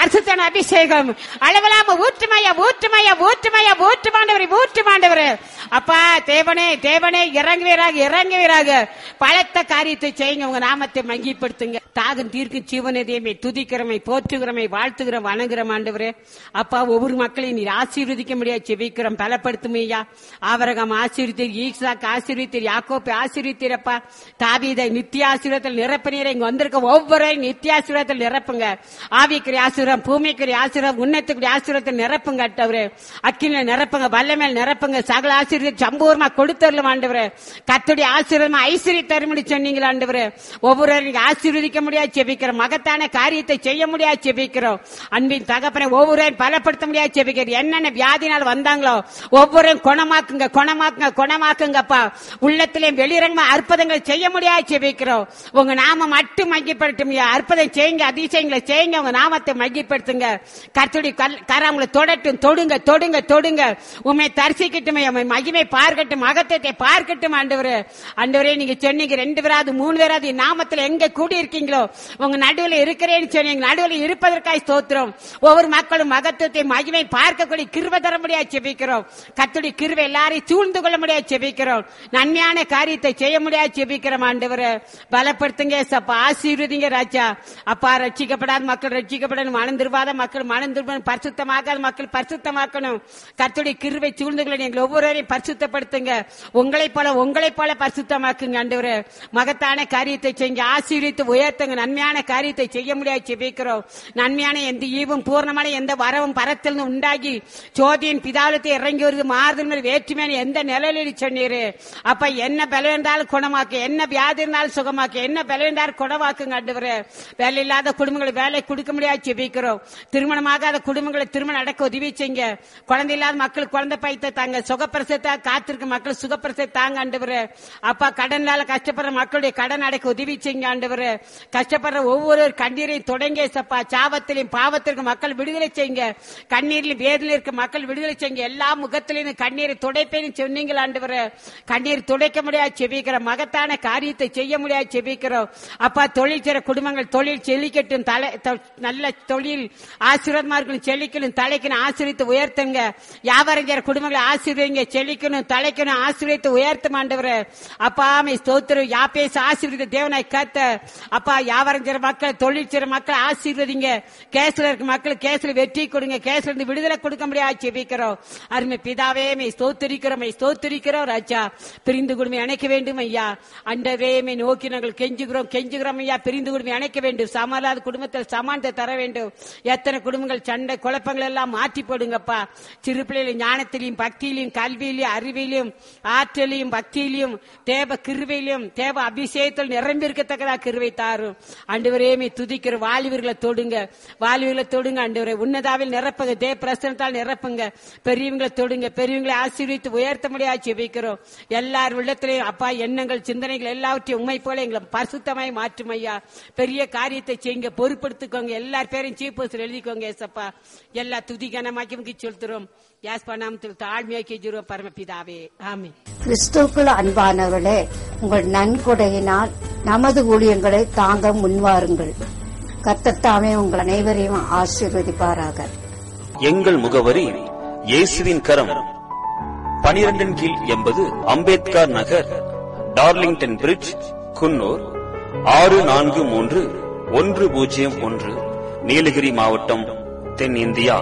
பரிசுத்தன அபிஷேகம் அளவிலாம ஊற்றுமையா ஊற்றுமையா ஊற்றுமையா ஊற்றுமாண்டவரை ஊற்றுமாண்டவர் அப்பா தேவனே தேவனே இறங்குவீராக இறங்குவீராக பலத்த காரியத்தை செய்யுங்க உங்க நாமத்தை மங்கிப்படுத்துங்க தாகம் தீர்க்கும் ஜீவனதையுமே துதிக்கிறமை போற்றுகிறமை வாழ்த்துகிறோம் வணங்குறோம் ஆண்டவரே அப்பா ஒவ்வொரு மக்களையும் நீர் ஆசீர்வதிக்க முடியாது செபிக்கிறோம் பலப்படுத்தும் ஐயா ஆவரகம் ஆசீர்வத்தீர் ஈசாக்கு ஆசீர்வத்தீர் யாக்கோப்பை ஆசீர்வத்தீரப்பா தாவீதை நித்திய ஆசீர்வாதத்தில் நிரப்பினீர் இங்க வந்திருக்க ஒவ்வொரு நித்திய ஆசீர்வாதத்தில் நிரப்புங்க ஆவிக்குரிய ஆசீர்வாதம் பூமிக்குரிய ஆசீர்வாதம் உன்னத்துக்குரிய ஆசீர்வாதத்தில் நிரப்புங்க அட்டவரே அக்கினில நிரப்புங்க வல்லமேல் நிரப்புங்க சகல ஆசீர்வாதம் சம்பூர்ணமா கொடுத்தரலும் ஆண்டவரே கத்துடைய ஆசீர்வாதம் ஐஸ்வர்ய தருமடி சொன்னீங்களா ஆண்டவரே ஒவ்வொருவரும் நீங்க ஆசீர்வதிக்க முடியாது செபிக்கிறோம் மகத்தான காரியத்தை செய்ய முடியாது செபிக்கிறோம் அன்பின் தகப்பனை ஒவ்வொருவரையும் பலப்படுத்த முடியாது செபிக்கிறோம் என்னென்ன வியாதினால் வந்தாங்களோ ஒவ்வொருவரையும் குணமாக்குங்க குணமாக்குங்க குணமாக்குங்கப்பா உள்ளத்திலே வெளிரங்கமா அற்புதங்கள் செய்ய முடியாது செபிக்கிறோம் உங்க நாம மட்டும் மையப்படுத்தும் அற்புதம் செய்யுங்க அதிசயங்களை செய்யுங்க உங்க நாமத்தை மையப்படுத்துங்க கர்த்தடி கராமங்களை தொடட்டும் தொடுங்க தொடுங்க தொடுங்க உண்மை தரிசிக்கட்டும் உம்மை மகிமை பார்க்கட்டும் மகத்தத்தை பார்க்கட்டும் ஆண்டவரே ஆண்டவரே நீங்க சொன்னீங்க ரெண்டு பேராது மூணு பேராது என் நாமத்துல எங்க கூடி இருக்கீங்களோ உங்க நடுவுல இருக்கிறேன்னு சொன்னீங்க நடுவுல இருப்பதற்காய் ஸ்தோத்திரம் ஒவ்வொரு மக்களும் மகத்துவத்தை மகிமை பார்க்கக்கூடிய கிருப தர முடியாது செபிக்கிறோம் கத்துடி கிருப எல்லாரையும் சூழ்ந்து கொள்ள முடியாது செபிக்கிறோம் நன்மையான காரியத்தை செய்ய முடியாது செபிக்கிறோம் ஆண்டவரை பலப்படுத்துங்க சப்பா ஆசீர்வதிங்க ராஜா அப்பா ரட்சிக்கப்படாத மக்கள் ரட்சிக்கப்படணும் மனம் திரும்பாத மக்கள் மனம் திரும்ப பரிசுத்தமாகாத மக்கள் பரிசுத்தமாக்கணும் கத்துடைய கிருவை சூழ்ந்து கொள்ள நீங்கள் ஒவ்வொருவரையும் பரிசுத்தப்படுத்துங்க உங்களை போல உங்களை போல பரிசுத்தமாக்குங்க ஆண்டவரே மகத்தான காரியத்தை செய்யுங்க ஆசீர்வித்து உயர்த்துங்க நன்மையான காரியத்தை செய்ய முடியாது செபிக்கிறோம் நன்மையான எந்த ஈவும் பூர்ணமான எந்த வரவும் பரத்தில் உண்டாகி சோதியின் பிதாலத்தை இறங்கி வருது மாறுதல் மேல் வேற்றுமையான எந்த நிலையில சொன்னீரு அப்ப என்ன பலம் இருந்தாலும் குணமாக்கு என்ன வியாதி இருந்தாலும் சுகமாக்கு என்ன பலம் இருந்தாலும் குணமாக்குங்க ஆண்டவரே வேலை இல்லாத குடும்பங்களை வேலை கொடுக்க முடியாது செபிக்கிறோம் திருமணமாகாத குடும்பங்களை திருமணம் நடக்க உதவி செய்யுங்க குழந்தை இல்லாத மக்கள் குழந்தை பைத்த தாங்க சுகப்பிரசத்தை காத்திருக்க மக்கள் சுகப்பிரசத்தை தாங்க ஆண்டவரே அப்பா கடனால கஷ்டப்படுற மக்களுடைய கடன் அடைக்க உதவி செய்யுங்க ஆண்டவரே கஷ்டப்படுற ஒவ்வொரு கண்ணீரையும் தொடங்க சப்பா சாபத்திலையும் பாவத்திற்கு மக்கள் விடுதலை செய்யுங்க கண்ணீரிலும் வேதனையில் இருக்க மக்கள் விடுதலை செய்யுங்க எல்லா முகத்திலையும் கண்ணீரை துடைப்பேன்னு சொன்னீங்களா ஆண்டவரே கண்ணீர் துடைக்க முடியாது செபிக்கிற மகத்தான காரியத்தை செய்ய முடியாது செபிக்கிறோம் அப்பா தொழில் செய்ற குடும்பங்கள் தொழில் செழிக்கட்டும் தலை தொ- நல்ல தொழில் ஆசீர்வாதமா இருக்கணும் செழிக்கணும் தலைக்கணும் ஆசீர்வித்து உயர்த்துங்க வியாபாரம் செய்ற குடும்பங்களை ஆசீர்வதிங்க செழிக்கணும் தலைக்கணும் ஆசீர்வித்து உயர்த்தும் ஆண்டவரே அப்பா மை ஸ்தோத்திரம் யாப்பேச ஆசீர்வதித்த தேவனாய் காத்த அப்பா வியாபாரம் செய்ற மக்கள் தொழில் செய்ற மக்கள் ஆசீர்வதிங்க கேஸ்ல இருக்க மக்கள் கேஸ்ல வெற்றி கொடுங்க கேஸ்ல இருந்து விடுதலை கொடுக்க முடியாது செபிக்கிறோம் அருமை பிதாவே மை ஸ்தோத்திரிக்கிறோம் மை ஸ்தோத்திரிக்கிறோம் ராஜா பிரிந்து குடும்பம் இணைக்க வேண்டும் ஐயா அண்டவே மை நோக்கி நாங்கள் கெஞ்சுகிறோம் கெஞ்சுகிறோம் ஐயா பிரிந்து குடும்பம் இணைக்க வேண்டும் சமாளாத குடும்பத்தில் சமானத்தை தர வேண்டும் எத்தனை குடும்பங்கள் சண்டை குழப்பங்கள் எல்லாம் மாற்றி போடுங்கப்பா சிறு பிள்ளைகள் ஞானத்திலையும் பக்தியிலையும் கல்வியிலையும் அறிவிலையும் ஆற்றலையும் பக்தியிலையும் தேவ கிருவையிலும் தேவ அபிஷேகத்தில் நிரம்பி இருக்கத்தக்கதா கிருவை தாரும் ஆண்டவரேமே துதிக்கிற வாலிபர்களை தொடுங்க வாலிபர்களை தொடுங்க ஆண்டவரே உன்னதாவில் நிரப்புங்க தேவ பிரசனத்தால் நிரப்புங்க பெரியவங்களை தொடுங்க பெரியவங்களை ஆசீர்வித்து உயர்த்த முடியாது ஜெபிக்கிறோம் எல்லார் உள்ளத்திலையும் அப்பா எண்ணங்கள் சிந்தனைகள் எல்லாவற்றையும் உண்மை போல எங்களை பரிசுத்தமாய் மாற்றும் ஐயா பெரிய காரியத்தை செய்யுங்க பொறுப்படுத்திக்கோங்க எல்லார் பேரையும் சீஃப் போஸ்டர் எழுதிக்கோங்க ஏசப்பா எல்லா துதி கனமாக்கி செலுத்துறோம் யாஸ் பண்ணாமத்தில் தாழ்மையாக்கி ஜீரோ பரமபிதாவே ஆமே கிறிஸ்துவுக்குள் அன்பானவர்களே உங்கள் நன்கொடையினால் நமது ஊழியங்களை தாங்க முன்வாருங்கள் கத்தத்தாமே உங்கள் அனைவரையும் ஆசீர்வதிப்பாராக எங்கள் முகவரி இயேசுவின் கரம் பனிரெண்டின் கீழ் எண்பது அம்பேத்கர் நகர் டார்லிங்டன் பிரிட்ஜ் குன்னூர் ஆறு நான்கு மூன்று ஒன்று பூஜ்ஜியம் ஒன்று நீலகிரி மாவட்டம் தென்னிந்தியா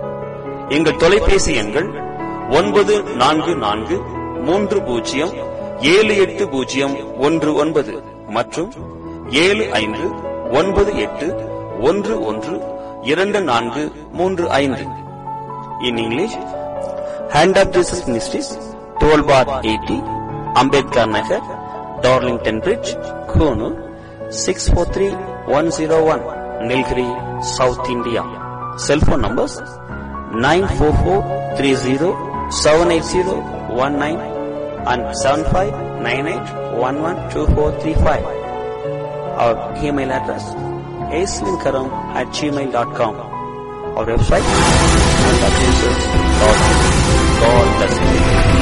எங்கள் தொலைபேசி எண்கள் ஒன்பது நான்கு நான்கு மூன்று பூஜ்ஜியம் ஏழு எட்டு பூஜ்ஜியம் ஒன்று ஒன்பது மற்றும் ஏழு ஐந்து ஒன்பது எட்டு ஒன்று ஒன்று இரண்டு நான்கு மூன்று ஐந்து in English hand of Jesus ministries twelve bar eighty Ambedkar Nagar Darlington bridge Coonoor six four three one zero one Nilgiri south India cellphone numbers nine four four three zero seven eight zero one nine and seven five nine eight one one two four three five our email address ஏஸ்லின்கரம் at gmail dot com our website and God bless you.